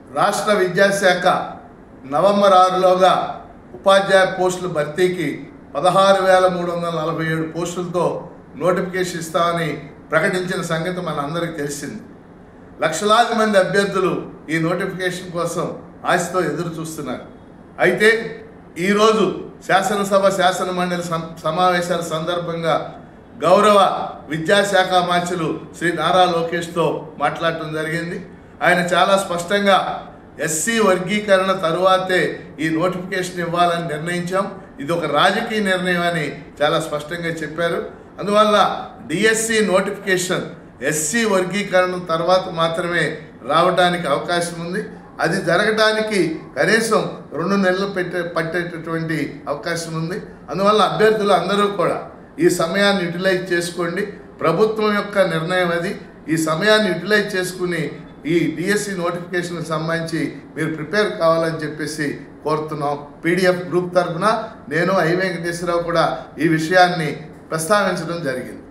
రాష్ట్ర విద్యాశాఖ నవంబర్ ఆరులోగా ఉపాధ్యాయ పోస్టుల భర్తీకి పదహారు వేల మూడు వందల నలభై ఏడు పోస్టులతో నోటిఫికేషన్ ఇస్తామని ప్రకటించిన సంగతి మనందరికీ తెలిసింది లక్షలాది మంది అభ్యర్థులు ఈ నోటిఫికేషన్ కోసం ఆశతో ఎదురు చూస్తున్నారు అయితే ఈరోజు శాసనసభ శాసన మండలి సం- సమావేశాల సందర్భంగా గౌరవ విద్యాశాఖ మంత్రులు శ్రీ నారా లోకేష్తో మాట్లాడటం జరిగింది ఆయన చాలా స్పష్టంగా ఎస్సీ వర్గీకరణ తరువాతే ఈ నోటిఫికేషన్ ఇవ్వాలని నిర్ణయించాం ఇది ఒక రాజకీయ నిర్ణయం అని చాలా స్పష్టంగా చెప్పారు అందువల్ల డిఎస్సి నోటిఫికేషన్ ఎస్సీ వర్గీకరణ తర్వాత మాత్రమే రావడానికి అవకాశం ఉంది అది జరగడానికి కనీసం రెండు నెలలు పెట్టే పట్టేటటువంటి అవకాశం ఉంది అందువల్ల అభ్యర్థులు అందరూ కూడా ఈ సమయాన్ని యూటిలైజ్ చేసుకోండి ప్రభుత్వం యొక్క నిర్ణయం అది ఈ సమయాన్ని యూటిలైజ్ చేసుకుని ఈ డిఎస్సి నోటిఫికేషన్కి సంబంధించి మీరు ప్రిపేర్ కావాలని చెప్పేసి కోరుతున్నాం పీడిఎఫ్ గ్రూప్ తరఫున నేను ఐ వెంకటేశ్వరరావు కూడా ఈ విషయాన్ని ప్రస్తావించడం జరిగింది